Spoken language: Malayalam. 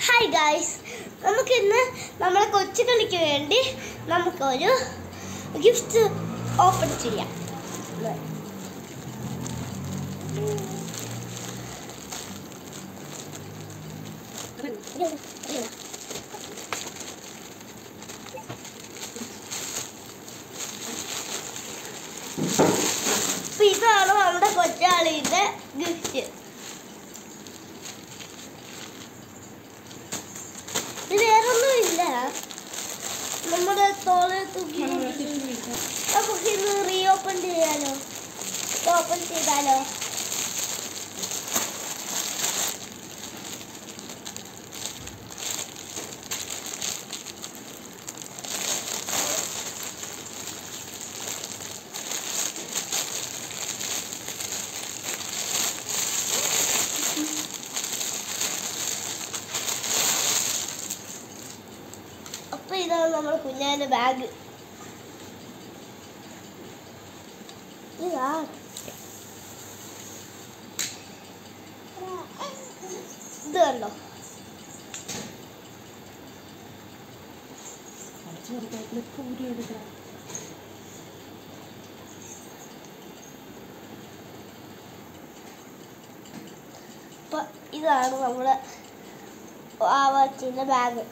ഹായ് ഗായ്സ് നമുക്കിന്ന് നമ്മളെ കൊച്ചുകളിക്ക് വേണ്ടി നമുക്കൊരു ഗിഫ്റ്റ് ഓപ്പൺ ചെയ്യാം അപ്പൊ ഇതാണ് നമ്മുടെ കൊച്ചാളിയുടെ ഗിഫ്റ്റ് ഇത് വേറൊന്നും ഇല്ല നമ്മുടെ തോളിൽ തൂക്കി നമുക്ക് ഇത് റീ ഓപ്പൺ ചെയ്യാലോ ഓപ്പൺ ചെയ്താലോ അപ്പൊ ഇതാണ് നമ്മുടെ കുഞ്ഞാന്റെ ബാഗ് ഇതാ ഇത് കണ്ടോ അപ്പൊ ഇതാണ് നമ്മുടെ ആവാച്ചിന്റെ ബാഗ്